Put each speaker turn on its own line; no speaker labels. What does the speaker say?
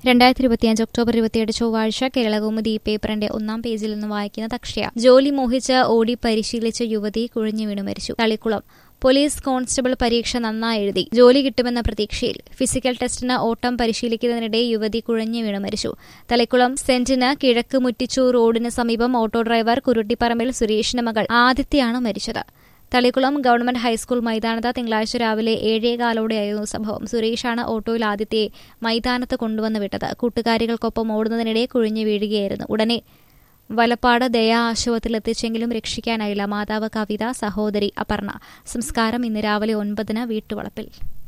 രണ്ടായിരത്തി ഇരുപത്തിയഞ്ച് ഒക്ടോബർ ഇരുപത്തിയെട്ട് ചൊവ്വാഴ്ച കേരളകൗമുദി പേപ്പറിന്റെ ഒന്നാം പേജിൽ നിന്ന് വായിക്കുന്ന തക്ഷയ ജോലി മോഹിച്ച് ഓടി പരിശീലിച്ച യുവതി കുഴഞ്ഞു വീണു മരിച്ചു തളിക്കുളം പോലീസ് കോൺസ്റ്റബിൾ പരീക്ഷ നന്നായി എഴുതി ജോലി കിട്ടുമെന്ന പ്രതീക്ഷയിൽ ഫിസിക്കൽ ടെസ്റ്റിന് ഓട്ടം പരിശീലിക്കുന്നതിനിടെ യുവതി കുഴഞ്ഞു വീണു മരിച്ചു തളിക്കുളം സെന്റിന് കിഴക്ക് മുറ്റിച്ചു റോഡിന് സമീപം ഓട്ടോ ഡ്രൈവർ കുരുട്ടിപ്പറമ്പിൽ സുരേഷിന്റെ മകൾ ആദിത്യയാണ് മരിച്ചത് തളിക്കുളം ഗവൺമെന്റ് ഹൈസ്കൂൾ മൈതാനത്ത് തിങ്കളാഴ്ച രാവിലെ ഏഴേകാലോടെയായിരുന്നു സംഭവം സുരേഷാണ് ഓട്ടോയിൽ ആദിത്യയെ മൈതാനത്ത് കൊണ്ടുവന്ന് വിട്ടത് കൂട്ടുകാരികൾക്കൊപ്പം ഓടുന്നതിനിടെ കുഴിഞ്ഞു വീഴുകയായിരുന്നു ഉടനെ വലപ്പാട് ദയാ ആശുപത്രിയിൽ എത്തിച്ചെങ്കിലും രക്ഷിക്കാനായില്ല മാതാവ് കവിത സഹോദരി അപർണ സംസ്കാരം ഇന്ന് രാവിലെ ഒൻപതിന് വീട്ടുവളപ്പിൽ